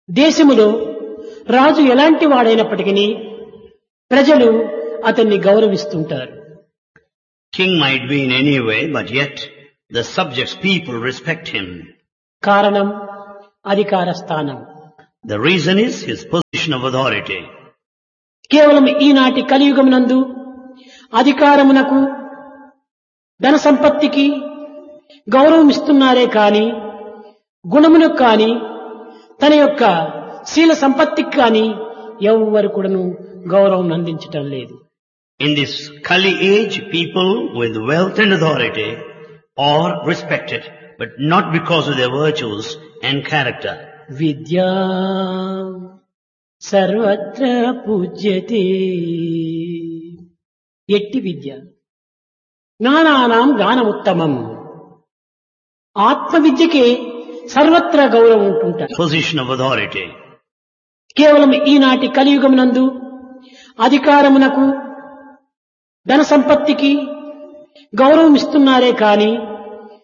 దేశములో రాజు ఎలాంటి వాడైనప్పటికీ ప్రజలు అతన్ని గౌరవిస్తుంటారు King might be in any way, but yet the subjects, people respect him. కారణం అధికార స్థానం The reason is his position of authority. కేవలం ఈనాటి కలియుగమునందు అధికారమునకు ధన సంపత్తికి గౌరవం ఇస్తున్నారే కాని గుణమునకు కాని తన యొక్క శీల సంపత్తికి కాని ఎవ్వరు కూడాను గౌరవం అందించటం లేదు In this Kali age, people with wealth and authority are respected, but not because of their virtues and character. విద్యా సర్వత్ర పూజ్యతే ఎట్టి విద్య జ్ఞానానాం జ్ఞానముత్తమం ఆత్మ విద్యకే సర్వత్రా గౌరవం ఉంటుంటారు Position of authority. కేవలం ఈనాటి కలియుగమునందు అధికారమునకు ధన సంపత్తికి గౌరవం ఇస్తున్నారే కాని